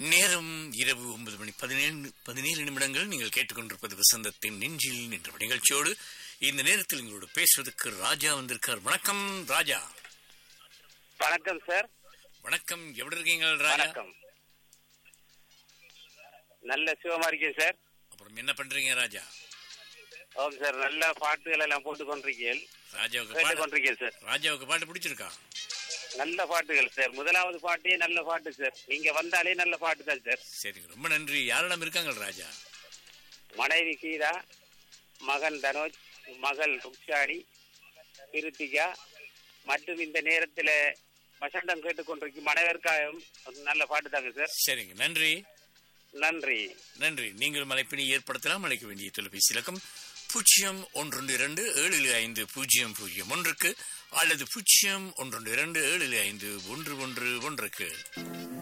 நேரம் இரவு ஒன்பது மணி பதினேழு பதினேழு நிமிடங்கள் நீங்கள் கேட்டுக்கொண்டிருப்பது வசந்தத்தின் நெஞ்சில் நின்ற நிகழ்ச்சியோடு இந்த நேரத்தில் எங்களோட பேசுவதற்கு ராஜா வந்திருக்கார் வணக்கம் ராஜா வணக்கம் சார் வணக்கம் எப்படி இருக்கீங்க ராஜா வணக்கம் நல்ல சுகமா இருக்கேன் சார் அப்புறம் என்ன பண்றீங்க ராஜா ஓகே சார் நல்ல பாட்டுகள் எல்லாம் போட்டு கொண்டிருக்கீர்கள் ராஜாவுக்கு கேட்டு பாட்டு கொண்டிருக்கேன் சார் ராஜாவுக்கு பாட்டு பிடிச்சிருக்கா நல்ல பாட்டுகள் சார் முதலாவது பாட்டே நல்ல பாட்டு சார் நீங்க வந்தாலே நல்ல பாட்டு தான் சார் சரிங்க ரொம்ப நன்றி யாரெல்லாம் இருக்காங்க ராஜா மனைவி கீதா மகன் தனோஜ் மகள் ருக்ஷாடி கிருத்திகா மற்றும் இந்த நேரத்தில் வசந்தம் கேட்டுக்கொண்டிருக்கும் மனைவருக்காகவும் ஒரு நல்ல பாட்டு தாங்க சார் சரிங்க நன்றி நன்றி நன்றி நீங்கள் அழைப்பினை ஏற்படுத்தலாம் அழைக்க வேண்டிய தொலைபேசி இலக்கம் பூஜ்ஜியம் ஒன்று இரண்டு ஏழு ஐந்து பூஜ்ஜியம் பூஜ்ஜியம் ஒன்றுக்கு அல்லது பூஜ்ஜியம் ஒன்று இரண்டு ஏழு ஐந்து ஒன்று ஒன்று ஒன்றுக்கு